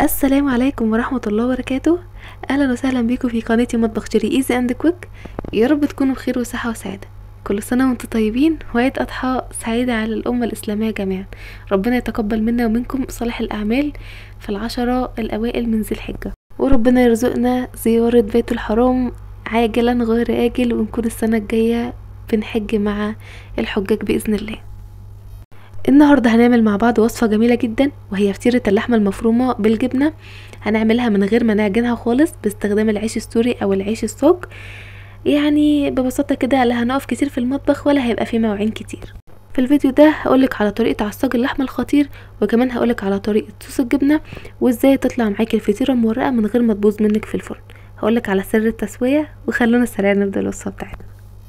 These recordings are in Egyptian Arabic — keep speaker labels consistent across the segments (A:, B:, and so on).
A: السلام عليكم ورحمة الله وبركاته أهلا وسهلا بيكم في قناتي مطبخ جيري ايزي اند كويك يا رب تكونوا بخير وصحة وسعادة كل سنة وانتم طيبين وعيد أضحى سعيدة على الأمة الإسلامية جميعا ربنا يتقبل منا ومنكم صالح الأعمال في العشرة الأوائل من ذي الحجة وربنا يرزقنا زيارة بيت الحرام عاجلا غير آجل ونكون السنة الجاية بنحج مع الحجاج بإذن الله النهاردة هنعمل مع بعض وصفة جميلة جدا وهي فطيرة اللحمة المفرومة بالجبنة هنعملها من غير ما نعجنها خالص باستخدام العيش السوري او العيش الصاج يعني ببساطة كده لا هنقف كتير في المطبخ ولا هيبقى فيه مواعين كتير في الفيديو ده هقولك على طريقة عصاج اللحمة الخطير وكمان هقولك على طريقة صوص الجبنة وازاي تطلع معاكي الفطيرة مورقة من غير ما تبوظ منك في الفرن هقولك على سر التسوية وخلونا سريع نبدأ الوصفة بتاعتنا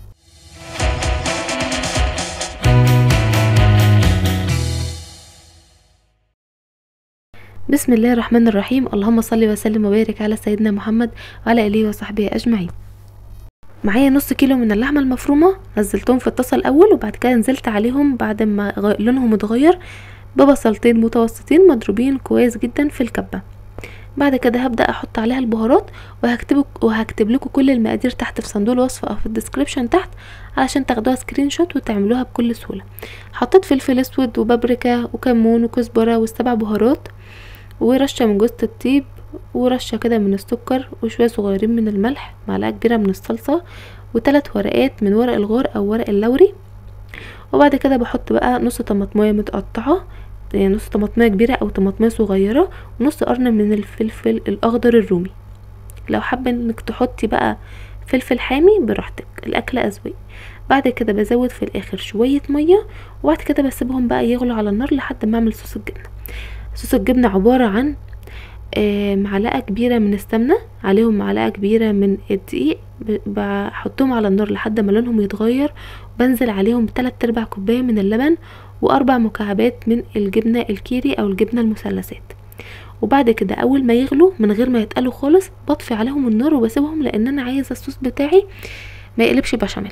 A: بسم الله الرحمن الرحيم اللهم صل وسلم وبارك على سيدنا محمد وعلى اله وصحبه اجمعين معايا نص كيلو من اللحمه المفرومه نزلتهم في الطاسه الاول وبعد كده نزلت عليهم بعد ما لونهم اتغير ببصلتين متوسطين مضروبين كويس جدا في الكبه بعد كده هبدا احط عليها البهارات وهكتب وهكتب لكم كل المقادير تحت في صندوق الوصف او في الديسكريبشن تحت علشان تاخدوها سكرين شوت وتعملوها بكل سهوله حطيت فلفل اسود وبابريكا وكمون وكزبره والسبع بهارات ورشة من جوزة الطيب ورشة كده من السكر وشوية صغيرين من الملح معلقة كبيرة من الصلصة وثلاث ورقات من ورق الغار او ورق اللوري وبعد كده بحط بقى نص طماطمية متقطعة يعني نص طماطمية كبيرة او طماطمية صغيرة ونص قرن من الفلفل الاخضر الرومي لو حابة انك تحطي بقى فلفل حامي براحتك الاكل اذواق بعد كده بزود في الاخر شوية مية وبعد كده بسيبهم بقى يغلوا على النار لحد ما اعمل صوص الجبنة صوص الجبنة عبارة عن آه معلقة كبيرة من السمنة عليهم معلقة كبيرة من الدقيق بحطهم على النار لحد ما لونهم يتغير بنزل عليهم تلات ارباع كوباية من اللبن واربع مكعبات من الجبنة الكيري او الجبنة المثلثات وبعد كده اول ما يغلوا من غير ما يتقلوا خالص بطفي عليهم النار وبسيبهم لان انا عايزة الصوص بتاعي ما يقلبش بشاميل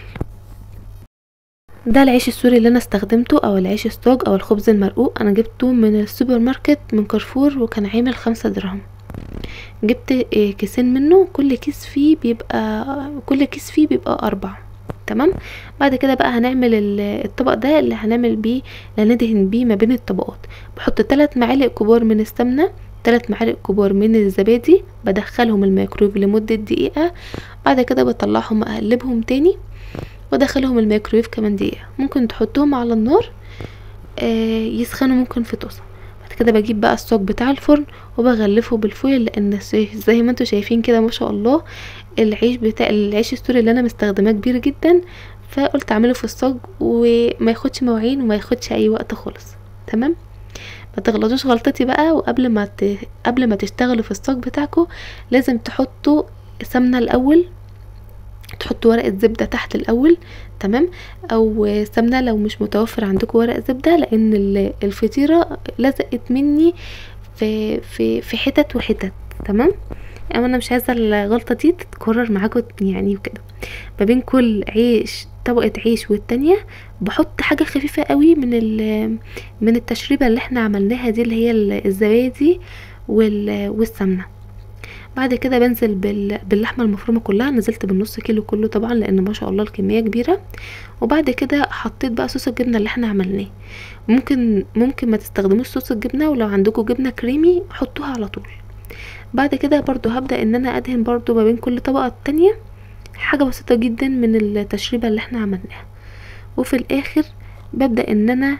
A: ده العيش السوري اللي انا استخدمته او العيش الصاج او الخبز المرقوق انا جبته من السوبر ماركت من كارفور وكان عامل خمسة درهم جبت كيسين منه كل كيس فيه بيبقى كل كيس فيه بيبقى اربعة تمام بعد كده بقى هنعمل الطبق ده اللي هنعمل بيه اللي هندهن بيه ما بين الطبقات بحط ثلاث معالق كبار من السمنه ثلاث معالق كبار من الزبادي بدخلهم الميكرويف لمده دقيقه بعد كده بطلعهم اقلبهم تاني وادخلهم الميكرويف كمان دقيقه ممكن تحطهم على النار آه يسخنوا ممكن في طاسه بعد كده بجيب بقى الصاج بتاع الفرن وبغلفه بالفويل لان زي ما انتم شايفين كده ما شاء الله العيش بتاع العيش السوري اللي انا مستخدماه كبير جدا فقلت اعمله في الصاج وما ياخدش مواعين وما ياخدش اي وقت خالص تمام ما تغلطوش غلطتي بقى وقبل ما ت... قبل ما تشتغلوا في الصاج بتاعكم لازم تحطوا سمنه الاول تحطوا ورقه زبده تحت الاول تمام او سمنه لو مش متوفر عندكم ورق زبده لان الفطيره لزقت مني في في في حتت وحتت تمام يعني انا مش عايزه الغلطه دي تتكرر معاكم يعني وكده ما بين كل عيش طبقه عيش والتانية بحط حاجه خفيفه قوي من من التشريبه اللي احنا عملناها دي اللي هي الزبادي والسمنه بعد كده بنزل باللحمه المفرومه كلها نزلت بالنص كيلو كله طبعا لان ما شاء الله الكميه كبيره وبعد كده حطيت بقى صوص الجبنه اللي احنا عملناه ممكن ممكن ما تستخدموش صوص الجبنه ولو عندكم جبنه كريمي حطوها على طول بعد كده برضو هبدأ ان انا ادهن برضو ما بين كل طبقة التانية حاجة بسيطة جدا من التشريبة اللي احنا عملناها وفي الاخر ببدأ ان انا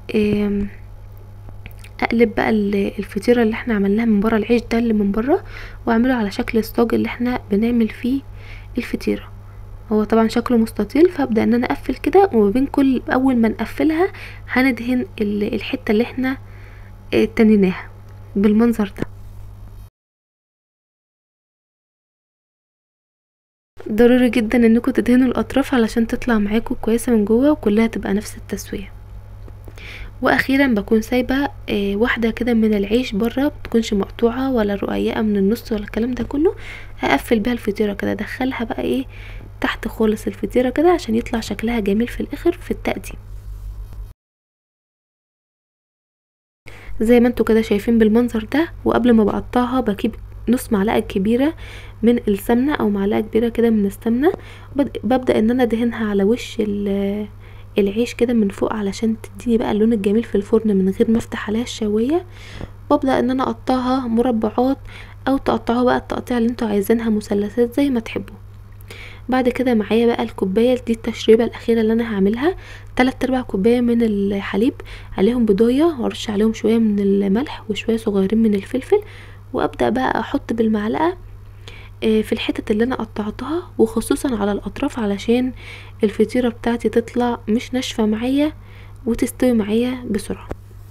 A: اقلب بقى الفطيرة اللي احنا عملناها من برا العيش ده اللي من برا واعمله على شكل الصاج اللي احنا بنعمل فيه الفطيرة هو طبعا شكله مستطيل فابدا ان انا اقفل كده وما بين كل اول ما نقفلها هندهن الحته اللي احنا تنيناها بالمنظر ده ضروري جدا انكم تدهنوا الاطراف علشان تطلع معاكم كويسه من جوه وكلها تبقى نفس التسويه واخيرا بكون سايبه آه واحده كده من العيش بره بتكونش مقطوعه ولا رقيقه من النص ولا الكلام ده كله هقفل بيها الفطيره كده ادخلها بقى ايه تحت خالص الفطيره كده عشان يطلع شكلها جميل في الاخر في التقديم زي ما انتوا كده شايفين بالمنظر ده وقبل ما بقطعها بجيب نص معلقه كبيره من السمنه او معلقه كبيره كده من السمنه بد- ببدا ان انا ادهنها على وش ال- العيش كده من فوق علشان تديني بقى اللون الجميل في الفرن من غير ما افتح عليها الشوايه وابدا ان انا اقطعها مربعات او تقطعوها بقى التقطيع اللي انتوا عايزينها مثلثات زي ما تحبوا بعد كده معايا بقى الكوبايه دي التشريبه الاخيره اللي انا هعملها تلات ارباع كوبايه من الحليب عليهم بضايه وارش عليهم شويه من الملح وشويه صغيرين من الفلفل وابدا بقى احط بالمعلقه آه، في الحتت اللي انا قطعتها وخصوصا على الاطراف علشان الفطيره بتاعتي تطلع مش ناشفه معايا وتستوي معايا بسرعه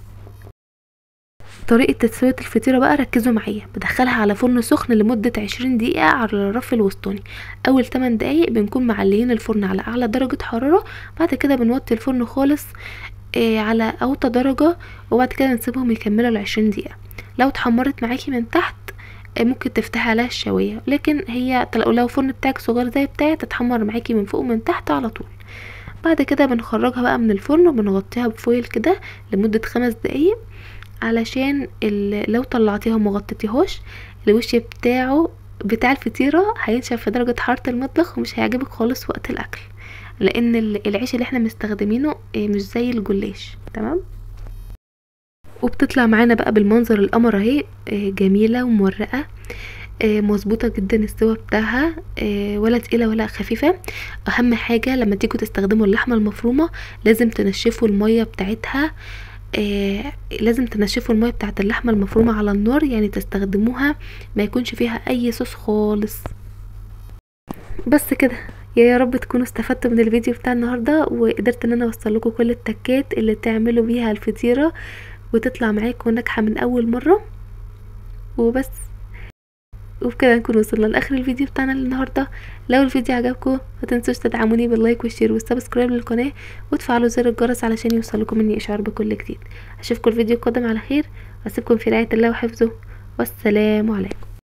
A: طريقة تسوية الفطيرة بقى ركزوا معايا بدخلها على فرن سخن لمدة عشرين دقيقة على الرف الوسطاني أول 8 دقايق بنكون معليين الفرن على أعلى درجة حرارة بعد كده بنوطي الفرن خالص آه على أوطى درجة وبعد كده نسيبهم يكملوا العشرين دقيقة لو اتحمرت معاكي من تحت آه، ممكن تفتحي عليها الشواية لكن هي لو لو الفرن بتاعك صغير زي بتاعي تتحمر معاكي من فوق ومن تحت على طول بعد كده بنخرجها بقى من الفرن وبنغطيها بفويل كده لمدة خمس دقايق علشان ال- لو طلعتيها وما غطيتيهاش الوش بتاعه بتاع الفطيرة هينشف في درجة حرارة المطبخ ومش هيعجبك خالص وقت الأكل لأن ال- العيش اللي احنا مستخدمينه آه، مش زي الجلاش تمام وبتطلع معانا بقى بالمنظر القمر اهي آه، جميلة ومورقة آه، مظبوطة جدا السوا بتاعها آه، ولا تقيلة ولا خفيفة اهم حاجة لما تيجوا تستخدموا اللحمة المفرومة لازم تنشفوا المية بتاعتها آه لازم تنشفوا المية بتاعت اللحمة المفرومة على النار يعني تستخدموها ما يكونش فيها اي صوص خالص بس كده يا يا رب تكونوا استفدتوا من الفيديو بتاع النهارده وقدرت ان انا اوصل لكم كل التكات اللي تعملوا بيها الفطيره وتطلع معاكم ناجحه من اول مره وبس وبكده نكون وصلنا لاخر الفيديو بتاعنا النهارده لو الفيديو عجبكم ما تنسوش تدعموني باللايك والشير والسبسكرايب للقناه وتفعلوا زر الجرس علشان يوصلكم مني اشعار بكل جديد اشوفكم الفيديو القادم على خير واسيبكم في رعايه الله وحفظه والسلام عليكم